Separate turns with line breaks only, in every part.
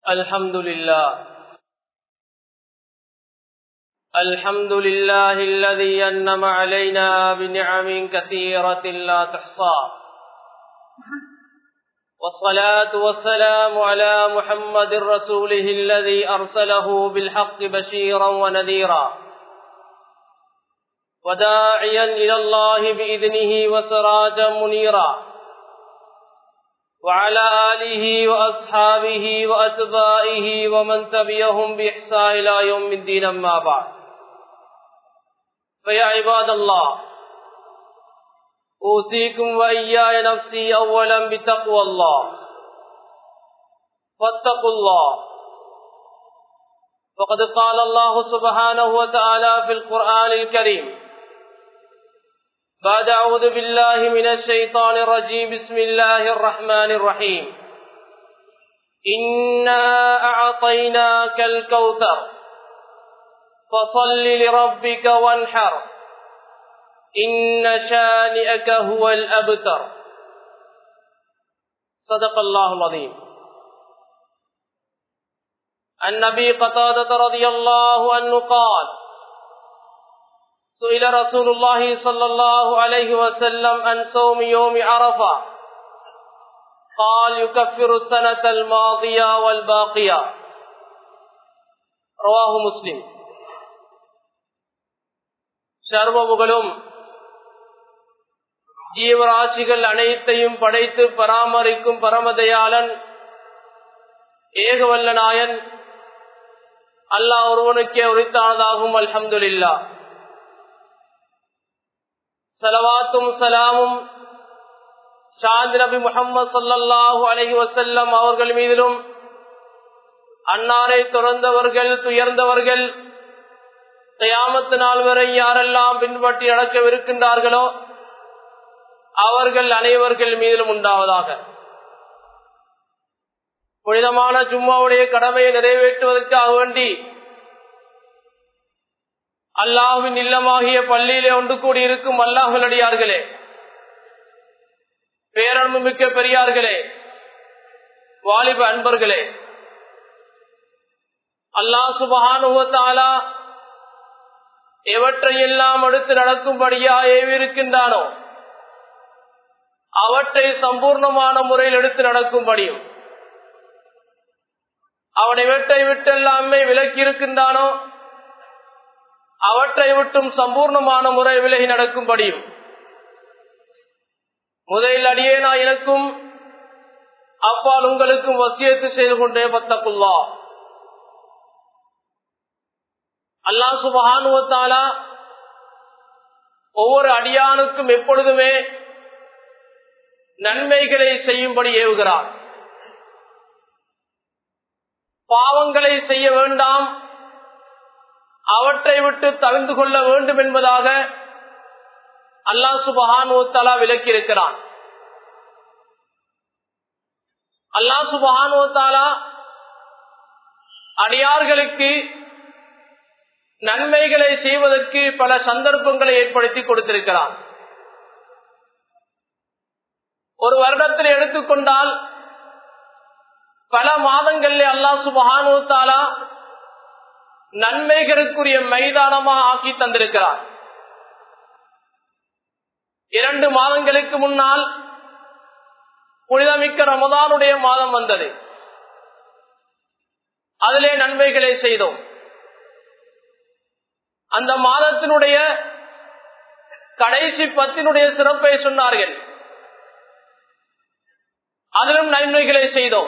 الحمد لله الحمد لله الذي أنم علينا بنعم كثيرة لا تحصى والصلاة والسلام على محمد رسوله الذي أرسله بالحق بشيرا ونذيرا وداعيا إلى الله بإذنه وسراجا منيرا وعلى آله وأصحابه وأتبائه ومن تبعهم بإحسان إلى يوم الدين أما بعد فيا عباد الله أوصيكم وإياي نفسي أولا بتقوى الله فاتقوا الله فقد قال الله سبحانه وتعالى في القرآن الكريم بعد أعوذ بالله من الشيطان الرجيم بسم الله الرحمن الرحيم إنا أعطيناك الكوثر فصل لربك وانحر إن شانئك هو الأبتر صدق الله العظيم النبي قتادة رضي الله عنه قال سئل رسول الله صلى الله عليه وسلم عن صوم يوم عرفة قال يكفر السنة الماضية والباقية رواه مسلم சர்வமுகளும் ஜீவராசிகள் அனைத்தையும் படைத்து பராமரிக்கும் பரமதயாளன் ஏகவல்லநாயன் அல்லாஹ் ஒருவனுக்கே உரித்தானதாகும் அல்ஹம்துலில்லா சலவாத்தும் சலாமும் ஷாந்த் நபி முகமது சல்லாஹூ அலஹி வசல்லம் அவர்கள் மீதிலும் அன்னாரை துறந்தவர்கள் துயர்ந்தவர்கள் தயாமத்து நாள் வரை யாரெல்லாம் பின்பற்றி நடக்கவிருக்கின்றார்களோ அவர்கள் அனைவர்கள் மீதிலும் உண்டாவதாக புனிதமான ஜும்மாவுடைய கடமையை நிறைவேற்றுவதற்காக வேண்டி அல்லாஹுவின் இல்லமாகிய பள்ளியிலே ஒன்று கூடி இருக்கும் அல்லாஹுலடியார்களே பேரன்பு மிக்க பெரியார்களே வாலிப அன்பர்களே அல்லாஹ் சுபகானுவத்தாலா எவற்றையெல்லாம் அடுத்து நடக்கும்படியா ஏவிருக்கின்றானோ அவற்றை சம்பூர்ணமான முறையில் எடுத்து நடக்கும்படியும் அவனை வெட்டை விட்டெல்லாமே விலக்கி இருக்கின்றானோ அவற்றை விட்டும் சம்பூர்ணமான முறை விலகி நடக்கும்படியும் முதலில் அடியே நான் எனக்கும் அப்பால் உங்களுக்கும் வசியத்து செய்து கொண்டே பத்தக்குள்ளா அல்லா சுபகானுவத்தாலா ஒவ்வொரு அடியானுக்கும் எப்பொழுதுமே நன்மைகளை செய்யும்படி ஏவுகிறார் பாவங்களை செய்ய வேண்டாம் அவற்றை விட்டு தவிர்ந்து கொள்ள வேண்டும் என்பதாக அல்லா சுபஹானுவத்தாலா விலக்கியிருக்கிறான் அல்லா சுபஹானுவத்தாலா அடியார்களுக்கு நன்மைகளை செய்வதற்கு பல சந்தர்ப்பங்களை ஏற்படுத்தி கொடுத்திருக்கிறான் ஒரு வருடத்தில் எடுத்துக்கொண்டால் பல மாதங்களில் அல்லா சுபஹானுவத்தாலா நன்மைகளுக்குரிய மைதானமாக ஆக்கி தந்திருக்கிறார் இரண்டு மாதங்களுக்கு முன்னால் புனிதமிக்க ரமதானுடைய மாதம் வந்தது அதிலே நன்மைகளை செய்தோம் அந்த மாதத்தினுடைய கடைசி பத்தினுடைய சிறப்பை சொன்னார்கள் அதிலும் நன்மைகளை செய்தோம்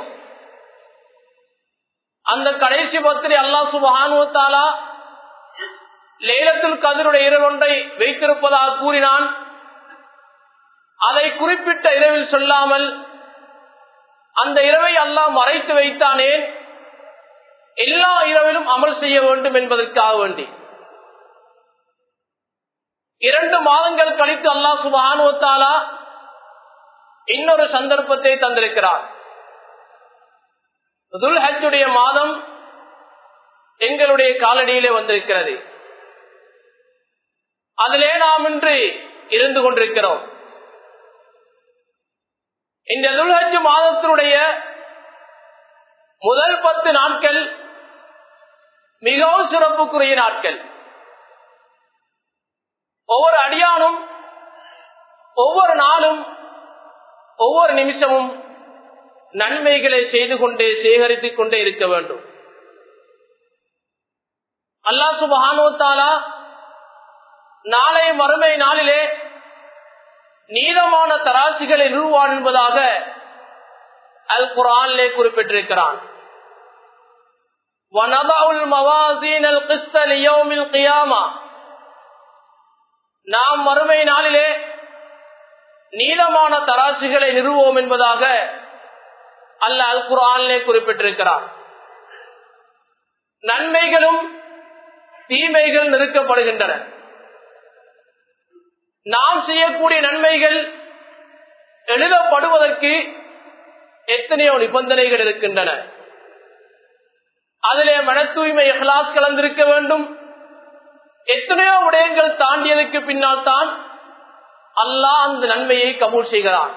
அந்த கடைசி பத்திரி அல்லா சுபஹானுவத்தாலா லேலத்தில் கதிருடைய இரவு ஒன்றை வைத்திருப்பதாக கூறினான் அதை குறிப்பிட்ட இரவில் சொல்லாமல் அந்த இரவை அல்லாஹ் மறைத்து வைத்தானேன் எல்லா இரவிலும் அமல் செய்ய வேண்டும் என்பதற்காக வேண்டி இரண்டு மாதங்கள் கழித்து அல்லாஹ் சுபஹானுவத்தாலா இன்னொரு சந்தர்ப்பத்தை தந்திருக்கிறார் துல்ஹஜுடைய மாதம் எங்களுடைய காலடியிலே வந்திருக்கிறது அதிலே நாம் இன்று இருந்து கொண்டிருக்கிறோம் இந்த துல்ஹஜ் மாதத்தினுடைய முதல் பத்து நாட்கள் மிகவும் சிறப்புக்குரிய நாட்கள் ஒவ்வொரு அடியானும் ஒவ்வொரு நாளும் ஒவ்வொரு நிமிஷமும் நன்மைகளை செய்து கொண்டே சேகரித்துக் கொண்டே இருக்க வேண்டும் அல்லா சுபஹானுவத்தாலா நாளை மறுமை நாளிலே நீளமான தராசிகளை நிறுவான் என்பதாக அல் குரானிலே குறிப்பிட்டிருக்கிறான் நாம் மறுமை நாளிலே நீளமான தராசுகளை நிறுவோம் என்பதாக அல்ல அல் குரானிலே குறிப்பிட்டிருக்கிறார் நன்மைகளும் தீமைகள் நிறுக்கப்படுகின்றன நாம் செய்யக்கூடிய நன்மைகள் எழுதப்படுவதற்கு எத்தனையோ நிபந்தனைகள் இருக்கின்றன அதிலே மன தூய்மை எஹ்லாஸ் கலந்திருக்க வேண்டும் எத்தனையோ விடயங்கள் தாண்டியதுக்கு பின்னால் தான் அல்லாஹ் அந்த நன்மையை கபூல் செய்கிறான்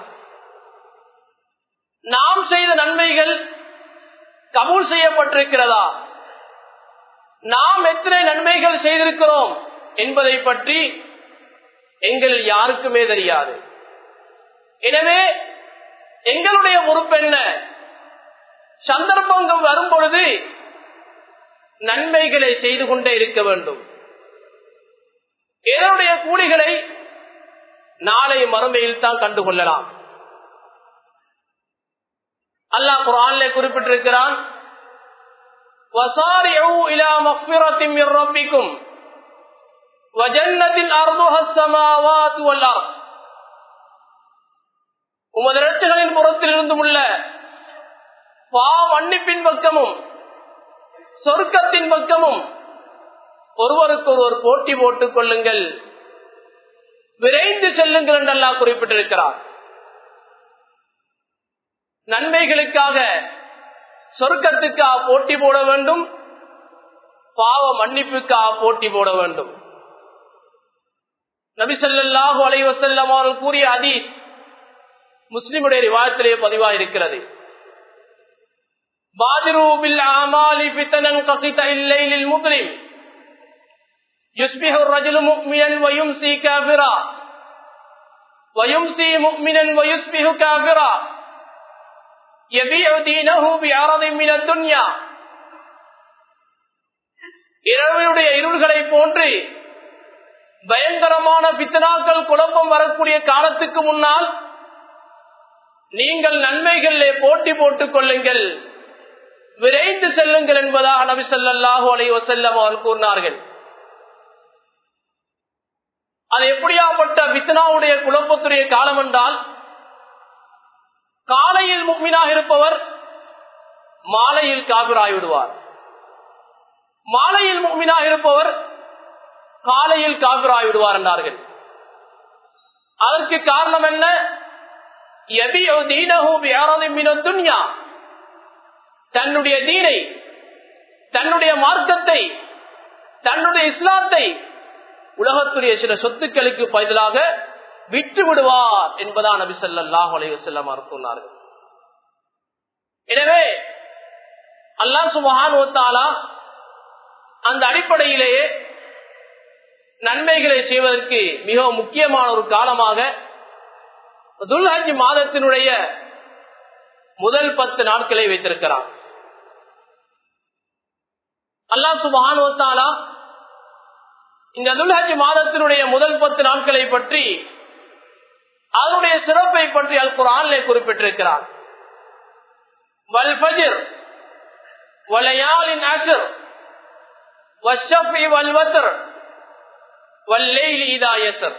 நாம் செய்த நன்மைகள் கபூல் செய்யப்பட்டிருக்கிறதா நாம் எத்தனை நன்மைகள் செய்திருக்கிறோம் என்பதை பற்றி எங்கள் யாருக்குமே தெரியாது எனவே எங்களுடைய பொறுப்பு என்ன சந்தர்ப்பங்கள் வரும் பொழுது நன்மைகளை செய்து கொண்டே இருக்க வேண்டும் இதனுடைய கூலிகளை நாளை மறுமையில் தான் கண்டுகொள்ளலாம் அல்லாஹ் குரானிலே குறிப்பிட்டிருக்கிறான் وَسَارِعُوا إِلَى مَغْفِرَةٍ مِّن رَّبِّكُمْ وَجَنَّةٍ أَرْضُهَا السَّمَاوَاتُ وَالْأَرْضُ உமது இடத்துகளின் புறத்தில் இருந்தும் உள்ள பா மன்னிப்பின் பக்கமும் சொர்க்கத்தின் பக்கமும் ஒருவருக்கு ஒருவர் போட்டி போட்டுக் கொள்ளுங்கள் விரைந்து செல்லுங்கள் என்றெல்லாம் குறிப்பிட்டிருக்கிறார் நன்மைகளுக்காக சொர்க்கத்துக்காக போட்டி போட வேண்டும் பாவ மன்னிப்புக்காக போட்டி போட வேண்டும் நபிசல்லாஹு அலைவசல்லம் அவர்கள் கூறிய அதி முஸ்லிமுடைய ரிவாயத்திலே பதிவாயிருக்கிறது بادروا بالأعمال فتنا كقطع الليل المظلم يصبح الرجل مؤمنا ويمسي كافرا ويمسي مؤمنا ويصبح كافرا يبيع دينه بعرض من الدنيا இரவுடைய இருள்களை போன்று பயங்கரமான பித்தனாக்கள் குழப்பம் வரக்கூடிய காலத்துக்கு முன்னால் நீங்கள் நன்மைகளிலே போட்டி போட்டுக் கொள்ளுங்கள் விரைந்து செல்லுங்கள் என்பதாக நபி சொல்லாஹு அலை வசல்லம் அவர்கள் கூறினார்கள் அது எப்படியாப்பட்ட பித்னாவுடைய குழப்பத்துடைய காலம் என்றால் காலையில் முக்மினாக இருப்பவர் மாலையில் காபிராய்விடுவார் மாலையில் முக்மினாக இருப்பவர் காலையில் காபிராய்விடுவார் என்றார்கள் அதற்கு காரணம் என்ன துன்யா தன்னுடைய தீனை தன்னுடைய மார்க்கத்தை தன்னுடைய இஸ்லாத்தை உலகத்துடைய சில சொத்துக்களுக்கு பதிலாக விட்டு விடுவார் என்பதான் நபி சொல்லாஹ் அலைவசல்லம் சொன்னார்கள் எனவே அல்லா சுமஹான் ஓத்தாலா அந்த அடிப்படையிலேயே நன்மைகளை செய்வதற்கு மிக முக்கியமான ஒரு காலமாக துல்ஹஜ் மாதத்தினுடைய முதல் பத்து நாட்களை வைத்திருக்கிறார் அல்லா சுபானுவத்தாலா இந்த துல்ஹஜ் மாதத்தினுடைய முதல் பத்து நாட்களை பற்றி அதனுடைய சிறப்பை பற்றி அல் குரானிலே குறிப்பிட்டிருக்கிறார் வல்பஜிர் வலையாலின் அசர் வஷஃபி வல்வத்தர் வல்லைலி இதாயசர்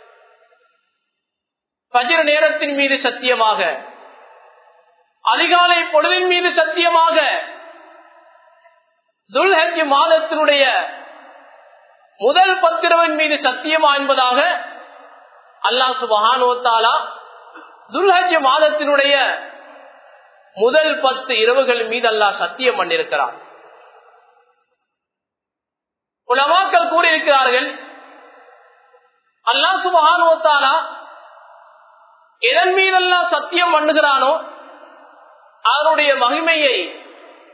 பஜிர் நேரத்தின் மீது சத்தியமாக அதிகாலை பொழுதின் மீது சத்தியமாக துல்ஹஜ் மாதத்தினுடைய முதல் பத்திரவின் மீது சத்தியமா என்பதாக அல்லாஹ் சுபஹானுவத்தாலா துல்ஹஜ் மாதத்தினுடைய முதல் பத்து இரவுகள் மீது அல்லாஹ் சத்தியம் பண்ணிருக்கிறார் உலமாக்கள் கூறியிருக்கிறார்கள் அல்லாஹ் சுபஹானுவத்தாலா எதன் மீதெல்லாம் சத்தியம் பண்ணுகிறானோ அதனுடைய மகிமையை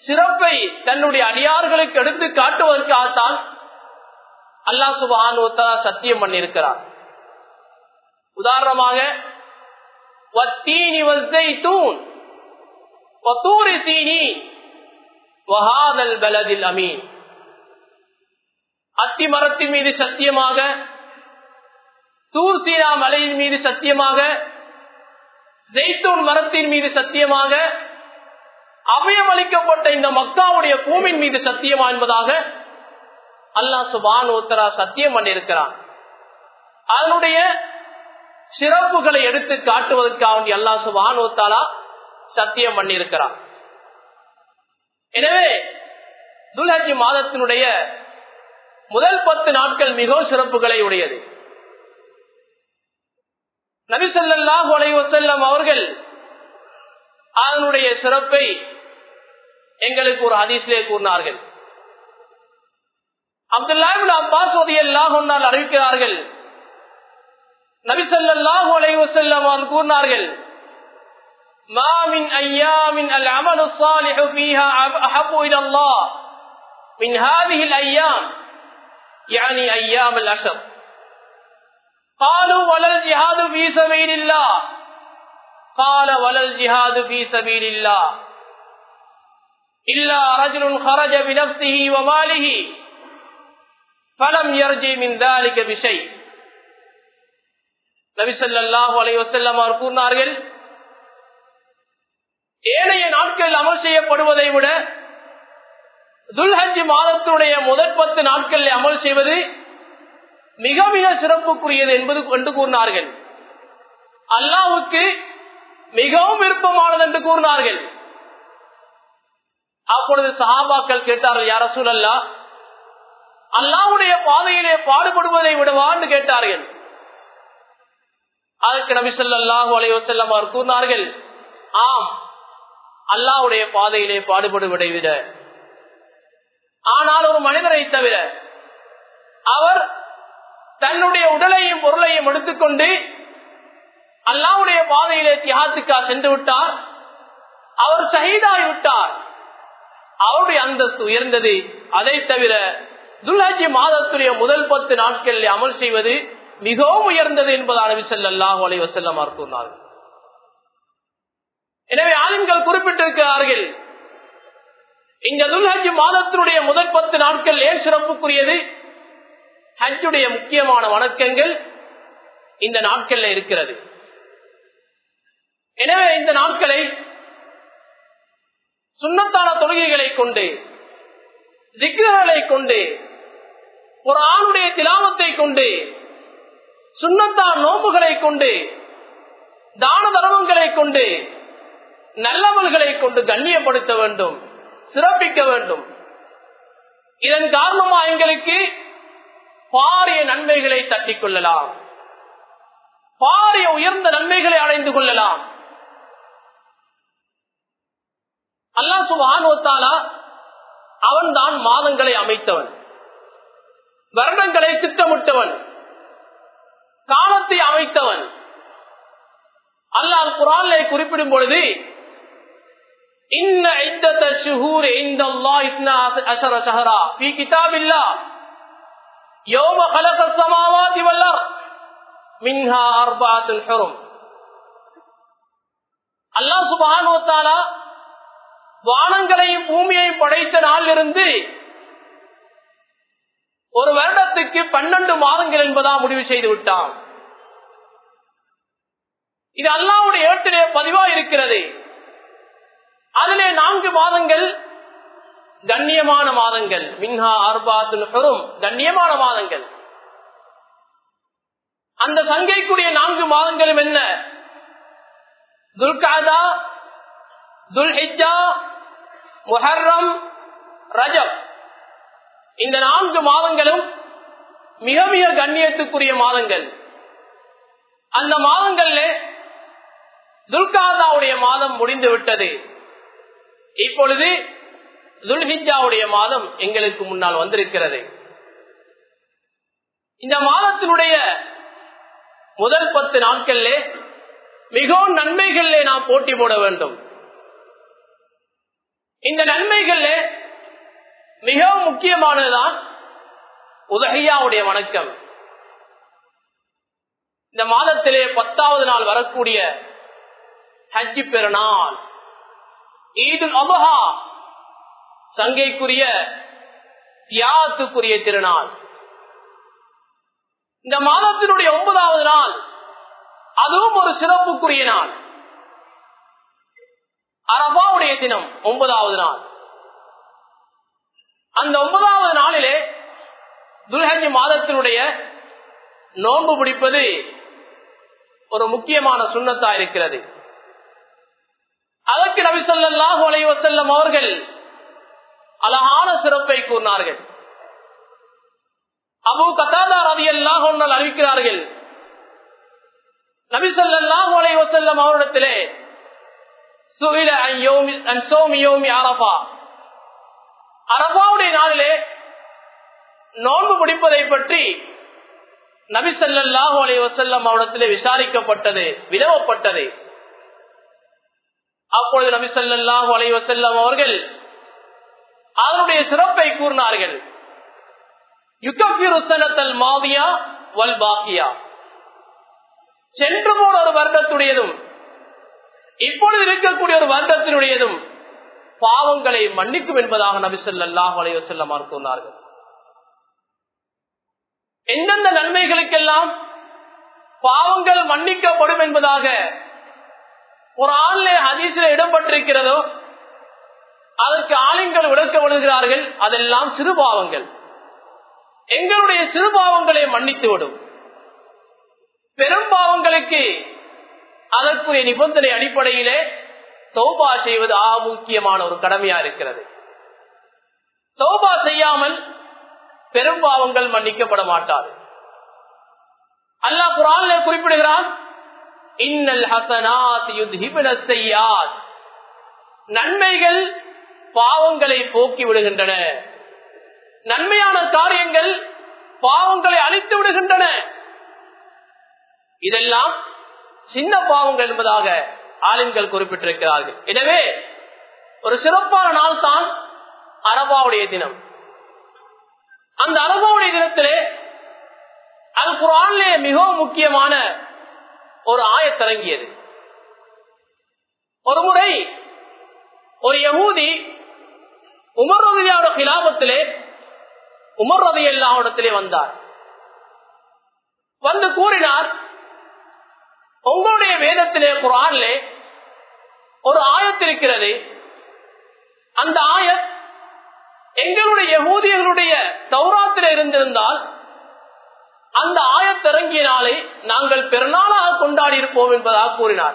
சிறப்பை தன்னுடைய அடியார்களுக்கு எடுத்து காட்டுவதற்காகத்தான் அல்லாஹ் சுபானுவத்தலா சத்தியம் பண்ணியிருக்கிறார் உதாரணமாக வத்தீனி வஸ்ஸைத்தூன் வத்தூரி தீனி வஹாதல் பலதில் அமீன் அத்தி மரத்தின் மீது சத்தியமாக தூர்சீனா மலையின் மீது சத்தியமாக ஜெய்தூன் மரத்தின் மீது சத்தியமாக அபயமளிக்கப்பட்ட இந்த மக்காவுடைய பூமியின் மீது சத்தியமா என்பதாக அல்லாஹ் சுபான் உத்தரா சத்தியம் பண்ணியிருக்கிறான் அதனுடைய சிறப்புகளை எடுத்து காட்டுவதற்காக அல்லாஹ் சுபான் உத்தாலா சத்தியம் பண்ணியிருக்கிறான் எனவே துல்ஹஜி மாதத்தினுடைய முதல் பத்து நாட்கள் மிகவும் சிறப்புகளை உடையது நபிசல்லாஹு அலைவசல்லம் அவர்கள் அதனுடைய சிறப்பை எங்களுக்கு ஒரு ஹதீஸ்லே கூறினார்கள் அப்துல்லாஹின் அப்பாஸ் அல்லாஹ் ஒன்றால் அறிவிக்கிறார்கள் நபிசல்லாஹு அலைவசல்லம் அவர்கள் கூறினார்கள் ما من أيام العمل الصالح فيها أحب إلى الله من هذه الأيام يعني أيام العشر قالوا ولا الجهاد في سبيل الله قال ولا الجهاد في سبيل الله إلا رجل خرج بنفسه وماله فلم يرجع من ذلك بشيء நபி ஸல்லல்லாஹு அலைஹி வஸல்லம் அவர் கூறினார்கள் ஏனைய நாட்கள் அமல் செய்யப்படுவதை விட துல்ஹஜ் மாதத்தினுடைய முதல் பத்து நாட்களில் அமல் செய்வது மிக மிக சிறப்புக்குரியது என்பது என்று கூறினார்கள் அல்லாவுக்கு மிகவும் விருப்பமானது என்று கூறினார்கள் அப்பொழுது சஹாபாக்கள் கேட்டார்கள் யார சூழல்லா அல்லாவுடைய பாதையிலே பாடுபடுவதை விடவான்னு கேட்டார்கள் அதற்கு நபி சொல்லாஹு அலைவசல்லம் அவர் கூறினார்கள் ஆம் அல்லாவுடைய பாதையிலே பாடுபடுவதை விட ஆனால் ஒரு மனிதரை தவிர அவர் தன்னுடைய உடலையும் பொருளையும் எடுத்துக்கொண்டு அல்லாவுடைய பாதையிலே தியாகத்துக்கா சென்று விட்டார் அவர் சகிதாகி விட்டார் அவருடைய அந்தஸ்து உயர்ந்தது அதை தவிர துல்ஹஜி மாதத்துடைய முதல் பத்து நாட்களில் அமல் செய்வது மிகவும் உயர்ந்தது என்பதான விசல்லாஹு அலை வசல்லம் கூறினார்கள் எனவே ஆளுங்கள் குறிப்பிட்டிருக்கிறார்கள் இந்த துல்ஹஜ் மாதத்தினுடைய முதல் பத்து நாட்கள் ஏன் சிறப்புக்குரியது ஹஜ்ஜுடைய முக்கியமான வணக்கங்கள் இந்த நாட்கள்ல இருக்கிறது எனவே இந்த நாட்களை சுண்ணத்தான தொழுகைகளை கொண்டு திக்ரகளை கொண்டு ஒரு ஆணுடைய திலாமத்தை கொண்டு சுண்ணத்தான் நோம்புகளை கொண்டு தான தர்மங்களை கொண்டு நல்லவர்களை கொண்டு கண்ணியப்படுத்த வேண்டும் சிறப்பிக்க வேண்டும் இதன் காரணமா எங்களுக்கு பாரிய நன்மைகளை தட்டிக் கொள்ளலாம் பாரிய உயர்ந்த நன்மைகளை அடைந்து கொள்ளலாம் அல்லா சுபானுவத்தாலா அவன் தான் மாதங்களை அமைத்தவன் வருடங்களை திட்டமிட்டவன் காலத்தை அமைத்தவன் அல்லாஹ் குரானை குறிப்பிடும் பொழுது இன்ன இத்தத்த ஷுஹூர் இந்த அல்லாஹ் இத்னா அஷர ஷஹரா ஃபீ கிதாபில்லாஹ் யௌம خلق السماوات والارض منها اربعه حرم அல்லாஹ் சுப்ஹானஹு வ தஆலா வானங்களையும் பூமியையும் படைத்த நாளிலிருந்து ஒரு வருடத்துக்கு பன்னெண்டு மாதங்கள் என்பதா முடிவு செய்து விட்டான் இது அல்லாவுடைய ஏட்டிலே பதிவா இருக்கிறது அதிலே நான்கு மாதங்கள் கண்ணியமான மாதங்கள் மின்ஹா அர்பாத்துல் பெரும் கண்ணியமான மாதங்கள் அந்த சங்கைக்குரிய நான்கு மாதங்களும் என்ன துல்காதா துல்ஹிஜா முஹர்ரம் ரஜப் இந்த நான்கு மாதங்களும் மிக மிக கண்ணியத்துக்குரிய மாதங்கள் அந்த மாதங்கள்ல துல்காதாவுடைய மாதம் முடிந்து விட்டது இப்பொழுது துல்ஹிஜாவுடைய மாதம் எங்களுக்கு முன்னால் வந்திருக்கிறது இந்த மாதத்தினுடைய முதல் பத்து நாட்கள்ல மிகவும் நன்மைகளிலே நாம் போட்டி போட வேண்டும் இந்த நன்மைகள்ல மிகவும் முக்கியமானதுதான் உதகையாவுடைய வணக்கம் இந்த மாதத்திலே பத்தாவது நாள் வரக்கூடிய ஹஜ்ஜி பெருநாள் ஈதுல் அபஹா சங்கைக்குரிய தியாகத்துக்குரிய திருநாள் இந்த மாதத்தினுடைய ஒன்பதாவது நாள் அதுவும் ஒரு சிறப்புக்குரிய நாள் அரபாவுடைய தினம் ஒன்பதாவது நாள் அந்த ஒன்பதாவது நாளிலே துல்ஹஜ் மாதத்தினுடைய நோன்பு பிடிப்பது ஒரு முக்கியமான சுண்ணத்தா இருக்கிறது அதற்கு நபி சொல்லாஹு அலைவசல்லம் அவர்கள் அழகான சிறப்பை கூறினார்கள் அபு கத்தாதா ரவி அல்லாஹ் அறிவிக்கிறார்கள் நபி சொல்லாஹு அலைவசல்லம் அவரிடத்திலே சுகில சோமியோமி அரபா அரபாவுடைய நாளிலே நோன்பு முடிப்பதை பற்றி நபி சல்லாஹு அலி வசல்லம் அவனத்திலே விசாரிக்கப்பட்டது வினவப்பட்டது அப்பொழுது நபி சல்லாஹு அலி வசல்லம் அவர்கள் அதனுடைய சிறப்பை கூறினார்கள் யுகபிருசனத்தல் மாதியா வல் பாக்கியா சென்று போன ஒரு வருடத்துடையதும் இப்பொழுது இருக்கக்கூடிய ஒரு வருடத்தினுடையதும் பாவங்களை மன்னிக்கும் என்பதாக நபி சொல்லாஹ் அலைவசல்லம் கூறினார்கள் எந்தெந்த நன்மைகளுக்கெல்லாம் பாவங்கள் மன்னிக்கப்படும் என்பதாக ஒரு ஆள்ல ஹதீசில் இடம்பெற்றிருக்கிறதோ அதற்கு ஆளுங்கள் விளக்கப்படுகிறார்கள் அதெல்லாம் சிறு பாவங்கள் எங்களுடைய சிறு பாவங்களை மன்னித்து விடும் பெரும் பாவங்களுக்கு அதற்குரிய நிபந்தனை அடிப்படையிலே தௌபா செய்வது ஆ முக்கியமான ஒரு கடமையா இருக்கிறது தௌபா செய்யாமல் பெரும் பாவங்கள் மன்னிக்கப்பட மாட்டாது அல்லாஹ் குரான்ல குறிப்பிடுகிறான் இன்னல் ஹசனாத் செய்யாத் நன்மைகள் பாவங்களை போக்கி விடுகின்றன நன்மையான காரியங்கள் பாவங்களை அழித்து விடுகின்றன இதெல்லாம் சின்ன பாவங்கள் என்பதாக ஆளுங்கள் குறிப்பிட்டிருக்கிறார்கள் எனவே ஒரு சிறப்பான நாள் தான் அரபாவுடைய தினம் அந்த அரபாவுடைய தினத்திலே அது குரான்லே மிகவும் முக்கியமான ஒரு ஆயத்திறங்கியது ஒரு முறை ஒரு யகூதி உமர் ரவியோட கிலாபத்திலே உமர் ரவி எல்லாவிடத்திலே வந்தார் வந்து கூறினார் உங்களுடைய வேதத்திலே குரான்லே ஒரு ஆயத்திருக்கிறது அந்த ஆயத் எங்களுடைய ஊதியர்களுடைய தௌராத்தில இருந்திருந்தால் அந்த ஆயத்திறங்கிய நாளை நாங்கள் பெருநாளாக கொண்டாடி இருப்போம் என்பதாக கூறினார்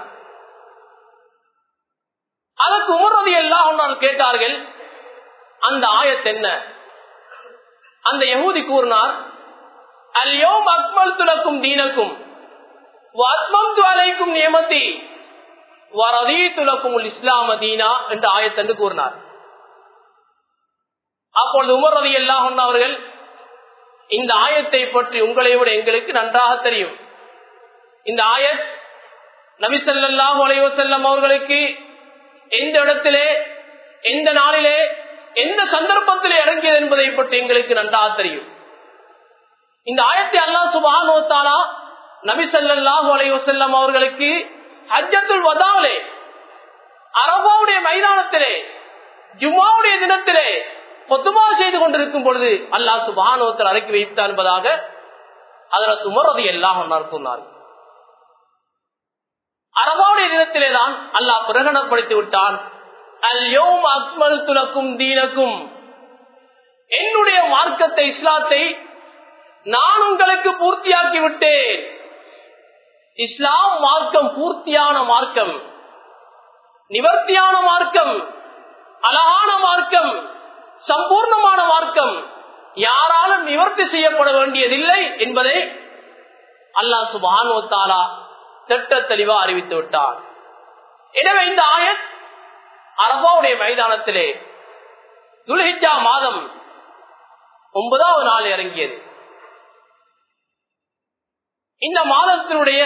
அதற்கு உமர்றது எல்லாம் கேட்டார்கள் அந்த ஆயத் என்ன அந்த யகூதி கூறினார் அல்யோம் அக்மல் துலக்கும் தீனக்கும் வாத்மம் துவலைக்கும் நியமத்தி வரதீ துலக்கும் இஸ்லாம தீனா என்று ஆயத்தென்று கூறினார் அப்பொழுது உமர் ரதி எல்லாம் அவர்கள் இந்த ஆயத்தை பற்றி உங்களை விட எங்களுக்கு நன்றாக தெரியும் இந்த ஆயத் நபிசல்லாஹு அலைவசல்லம் அவர்களுக்கு எந்த இடத்திலே எந்த நாளிலே எந்த சந்தர்ப்பத்திலே இறங்கியது என்பதை பற்றி எங்களுக்கு நன்றாக தெரியும் இந்த ஆயத்தை அல்லா சுபானோத்தாலா நபிசல்லாஹு அலைவசல்லம் அவர்களுக்கு ஹஜ்ஜத்துல் வதாவிலே அரபாவுடைய மைதானத்திலே ஜும்மாவுடைய தினத்திலே கொத்துமா செய்து கொண்டிருக்கும் பொழுது அல்லாஹ் சுபானோத்தர் அடக்கி வைத்தார் என்பதாக அதற்கு உமரது எல்லாம் சொன்னார் அரபாவுடைய தினத்திலே தான் அல்லாஹ் பிரகடனப்படுத்தி விட்டான் அல்யோம் அக்மல் துலக்கும் தீனக்கும் என்னுடைய மார்க்கத்தை இஸ்லாத்தை நான் உங்களுக்கு பூர்த்தியாக்கி விட்டேன் இஸ்லாம் மார்க்கம் பூர்த்தியான மார்க்கம் நிவர்த்தியான மார்க்கம் அழகான மார்க்கம் சம்பூர்ணமான மார்க்கம் யாராலும் நிவர்த்தி செய்யப்பட வேண்டியதில்லை என்பதை அல்லாஹ் சுபானோத்தாலா திட்ட தெளிவா அறிவித்து விட்டார் எனவே இந்த ஆயத் அரபாவுடைய மைதானத்திலே துல்ஹிஜா மாதம் ஒன்பதாவது நாள் இறங்கியது இந்த மாதத்தினுடைய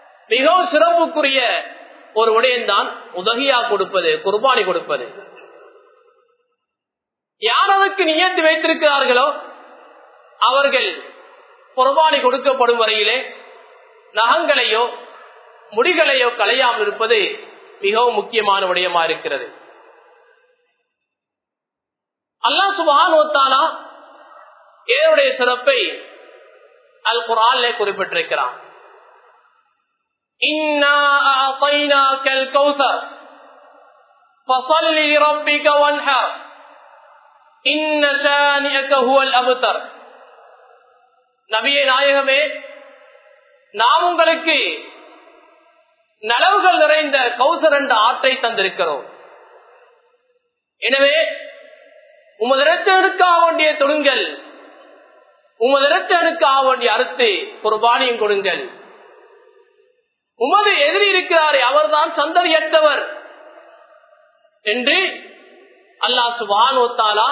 மிகவும் சிறப்புக்குரிய ஒரு விடயம்தான் உதகியா கொடுப்பது குர்பானி கொடுப்பது யார் அதற்கு நியத்து வைத்திருக்கிறார்களோ அவர்கள் குர்பானி கொடுக்கப்படும் வரையிலே நகங்களையோ முடிகளையோ களையாமல் இருப்பது மிகவும் முக்கியமான விடயமா இருக்கிறது அல்லா சுபானுவத்தானா ஏனுடைய சிறப்பை அல் குரான்ல குறிப்பிட்டிருக்கிறான் நபிய நாயகமே நாம் உங்களுக்கு நலவுகள் நிறைந்த கௌசர் என்ற ஆற்றை தந்திருக்கிறோம் எனவே உமது இரத்தனுக்காக வேண்டிய தொடுங்கள் உமது இரத்தனுக்காக வேண்டிய அறுத்து ஒரு பாணியம் கொடுங்கள் உமது எதிரி இருக்கிறாரே அவர்தான் சந்ததியற்றவர் என்று அல்லா சுபானோத்தாலா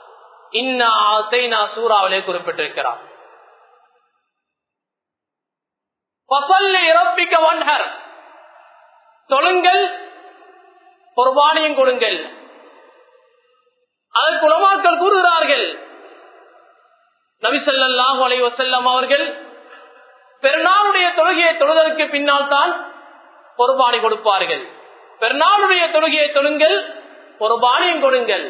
இன்ன சூறாவிலே குறிப்பிட்டிருக்கிறார் இறப்பிக்க வன்ஹர் தொழுங்கள் குர்பானியும் கொடுங்கள் அதற்கு உலமாக்கள் கூறுகிறார்கள் நபிசல்லாஹு அலை வசல்லம் அவர்கள் பெருநாளுடைய தொழுகையை தொழுதற்கு பின்னால் தான் பொறுபாணி கொடுப்பார்கள் பெருநாளுடைய தொழுகையை தொழுங்கள் பொறுபாணியும் கொடுங்கள்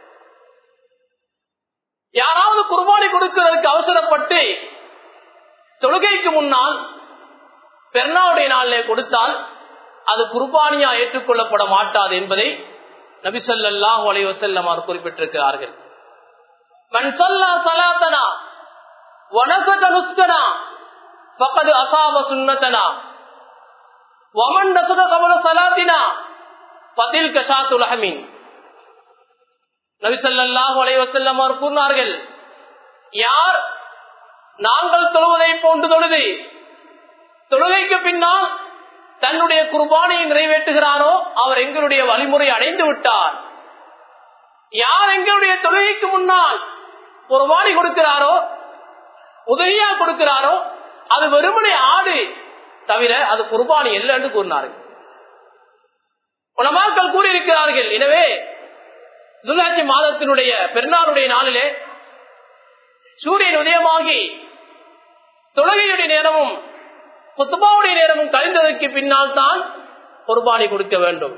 யாராவது குர்பானி கொடுக்கிறதற்கு அவசரப்பட்டு தொழுகைக்கு முன்னால் பெருநாளுடைய நாளிலே கொடுத்தால் அது குர்பானியா ஏற்றுக்கொள்ளப்பட மாட்டாது என்பதை நபிசல்லாஹு அலை வசல்லம் அவர் குறிப்பிட்டிருக்கிறார்கள் மன்சல்லா சலாத்தனா வனசக நுஸ்கனா பக்கது அசாப சுன்னத்தனா வமன் நசுக கபல சலாத்தினா பதில் கஷாத்துல் அஹமீன் நபிசல்லாஹு அலை வசல்லம் அவர் கூறினார்கள் யார் நாங்கள் தொழுவதை போன்று தொழுது தொழுகைக்கு பின்னால் தன்னுடைய குர்பானியை நிறைவேற்றுகிறானோ அவர் எங்களுடைய வழிமுறை அடைந்து விட்டார் யார் எங்களுடைய தொழுகைக்கு முன்னால் குர்பானி கொடுக்கிறாரோ உதவியா கொடுக்கிறாரோ அது வெறுமனை ஆடு தவிர அது குர்பானி இல்லை என்று கூறினார்கள் உலமாக்கள் கூறியிருக்கிறார்கள் எனவே துலாட்சி மாதத்தினுடைய பெருநாளுடைய நாளிலே சூரியன் உதயமாகி தொழுகையுடைய நேரமும் குத்துபாவுடைய நேரமும் கழிந்ததற்கு பின்னால் தான் குர்பானி கொடுக்க வேண்டும்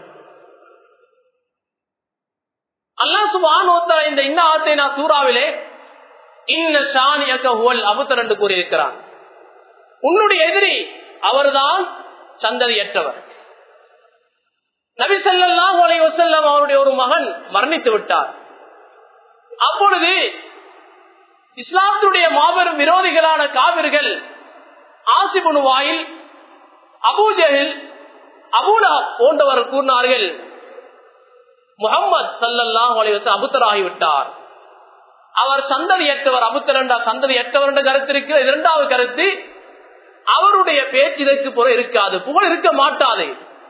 அல்லா சுபானோத்தர இந்த இந்த ஆத்தை நான் சூறாவிலே இன்ன ஷானியல் அபுத்தர் என்று கூறியிருக்கிறான் உன்னுடைய எதிரி அவர்தான் சந்ததியற்றவர் நபிசல்லாம் உலை வசல்லம் அவருடைய ஒரு மகன் மரணித்து விட்டார் அப்பொழுது இஸ்லாத்துடைய மாபெரும் விரோதிகளான காவிர்கள் ஆசிபுனு வாயில் அபூஜஹில் அபூலா போன்றவர் கூறினார்கள் முகமது சல்லல்லாஹ் அலைவசம் அபுத்தராகிவிட்டார் அவர் சந்ததியற்றவர் அபுத்தர் என்ற சந்ததியற்றவர் என்ற கருத்து இருக்கிற இரண்டாவது கருத்து அவருடைய பேச்சு இதற்கு புற இருக்காது புகழ் இருக்க மாட்டாது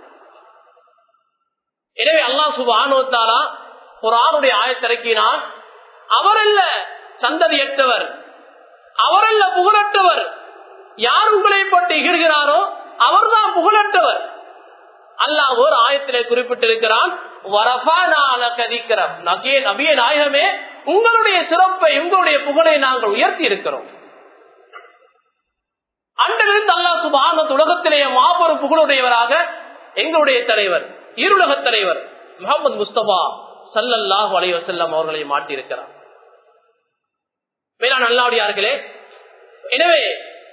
எனவே அல்லா சுபானோத்தாரா ஒரு ஆணுடைய ஆயத்திறக்கினான் அவரல்ல சந்ததியற்றவர் அவரல்ல புகழற்றவர் யார் உங்களை பட்டு இகழ்கிறாரோ அவர்தான் புகழற்றவர் அல்லாஹ் ஒரு ஆயத்திலே குறிப்பிட்டிருக்கிறான் நபிய நாயகமே உங்களுடைய சிறப்பை உங்களுடைய புகழை நாங்கள் உயர்த்தி இருக்கிறோம் அன்றிலிருந்து அல்லா சுபான உலகத்திலேயே மாபெரும் புகழுடையவராக எங்களுடைய தலைவர் இருலக தலைவர் முகமது முஸ்தபா சல்லல்லாஹு அலைய செல்லம் அவர்களை மாட்டியிருக்கிறார் மேலான அல்லாடியார்களே எனவே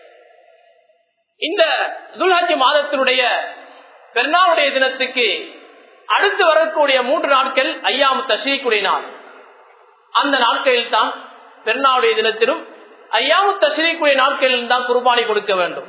இந்த துல்ஹஜ் மாதத்தினுடைய பெருநாளுடைய தினத்துக்கு அடுத்து வரக்கூடிய மூன்று நாட்கள் ஐயாமு தஸ்ரீக்குடைய நாள் அந்த நாட்களில் தான் பெருநாளுடைய தினத்திலும் ஐயாமு தஸ்ரீக்குடைய நாட்களில் தான் குர்பானி கொடுக்க வேண்டும்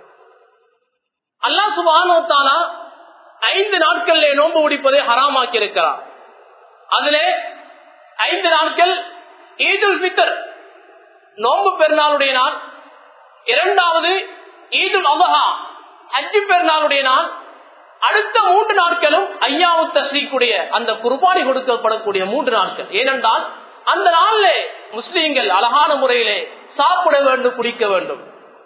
அல்லா சுபானோத்தானா ஐந்து நாட்களிலே நோன்பு முடிப்பதை ஹராமாக்கி இருக்கிறார் அதிலே ஐந்து நாட்கள் ஈதுல் பித்தர் நோன்பு பெருநாளுடைய நாள் இரண்டாவது ஈதுல் அபஹா ஹஜ்ஜி பெருநாளுடைய நாள் அடுத்த மூன்று நாட்களும் ஐயாவு தஸ்ரீக்குடைய அந்த குர்பானி கொடுக்கப்படக்கூடிய மூன்று நாட்கள் ஏனென்றால் அந்த நாளில் முஸ்லீம்கள் அழகான முறையிலே சாப்பிட வேண்டும் குடிக்க வேண்டும்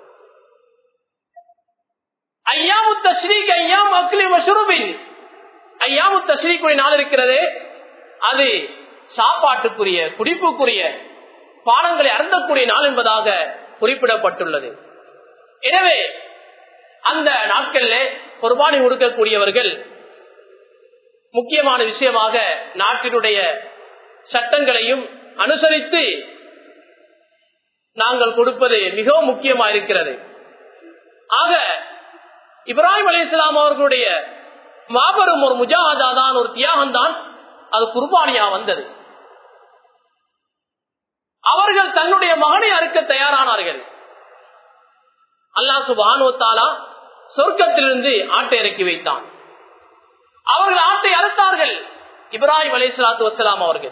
ஐயாமு தஸ்ரீக் ஐயாம் அக்லி மஷ்ரூபின் ஐயாமு தஸ்ரீக்குடைய நாள் இருக்கிறதே அது சாப்பாட்டுக்குரிய குடிப்புக்குரிய பானங்களை அருந்தக்கூடிய நாள் என்பதாக குறிப்பிடப்பட்டுள்ளது எனவே அந்த நாட்கள்ல குர்பானி கொடுக்கக்கூடியவர்கள் முக்கியமான விஷயமாக நாட்டினுடைய சட்டங்களையும் அனுசரித்து நாங்கள் கொடுப்பது மிகவும் முக்கியமா இருக்கிறது ஆக இப்ராஹிம் அலி இஸ்லாம் அவர்களுடைய மாபெரும் ஒரு முஜாஹதா தான் ஒரு தியாகம் தான் அது குர்பானியா வந்தது அவர்கள் தன்னுடைய மகனை அறுக்க தயாரானார்கள் அல்லா சுபானுவத்தாலா சொர்க்கத்திலிருந்து ஆட்டை இறக்கி வைத்தான் அவர்கள் ஆட்டை அறுத்தார்கள் இப்ராஹிம் அலி சலாத்து வசலாம் அவர்கள்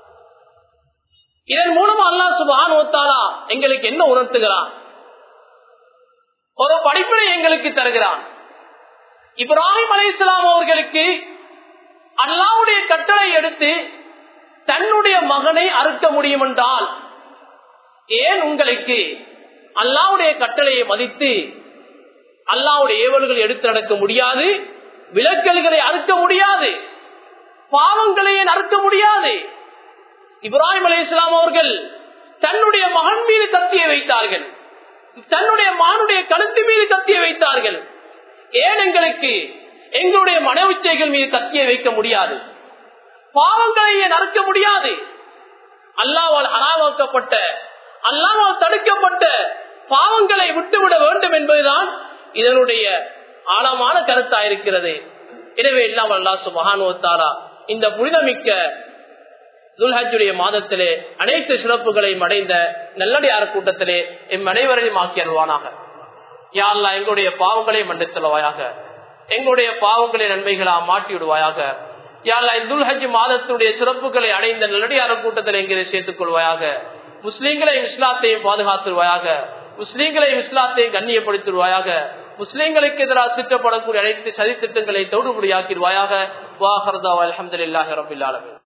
இதன் மூலம் அல்லா சுபானுவத்தாலா எங்களுக்கு என்ன உணர்த்துகிறான் ஒரு படிப்பினை எங்களுக்கு தருகிறான் இப்ராஹிம் அலி இஸ்லாம் அவர்களுக்கு அல்லாவுடைய கட்டளை எடுத்து தன்னுடைய மகனை அறுக்க முடியும் என்றால் ஏன் உங்களுக்கு அல்லாவுடைய கட்டளையை மதித்து அல்லாவுடைய ஏவல்களை எடுத்து நடக்க முடியாது விலக்கல்களை அறுக்க முடியாது பாவங்களையே அறுக்க முடியாது இப்ராஹிம் அலி இஸ்லாம் அவர்கள் தன்னுடைய மகன் மீது கத்திய வைத்தார்கள் தன்னுடைய மகனுடைய கழுத்து மீது கத்திய வைத்தார்கள் ஏன் எங்களுக்கு எங்களுடைய மன உச்சைகள் மீது கத்திய வைக்க முடியாது பாவங்களையே நறுக்க முடியாது அல்லாவால் அனாவாக்கப்பட்ட அல்லாவால் தடுக்கப்பட்ட பாவங்களை விட்டுவிட வேண்டும் என்பதுதான் இதனுடைய ஆழமான கருத்தா இருக்கிறது எனவே எல்லாம் அல்லாசு மகானுவத்தாரா இந்த புனிதமிக்க துல்ஹஜுடைய மாதத்திலே அனைத்து சிறப்புகளையும் அடைந்த நல்லடியார் கூட்டத்திலே எம் அனைவரையும் ஆக்கி அருவானாக யாரெல்லாம் எங்களுடைய பாவங்களை மன்னித்தலவாயாக எங்களுடைய பாவங்களை நன்மைகளா மாற்றி விடுவாயாக யாரெல்லாம் துல்ஹஜ் மாதத்துடைய சிறப்புகளை அடைந்த நல்லடியார் கூட்டத்தில் எங்களை சேர்த்துக் கொள்வாயாக முஸ்லீம்களையும் இஸ்லாத்தையும் பாதுகாத்துருவாயாக முஸ்லீம்களையும் இஸ்லாத்தையும் கண்ணியப்படுத்திடுவாயாக முஸ்லீம்களுக்கு எதிராக திட்டப்படக்கூடிய அனைத்து சதித்திட்டங்களை தோடுபடியாக்கிடுவாயாக வாஹர்தா அலமதுல்லாஹி ரபில் ஆலமின்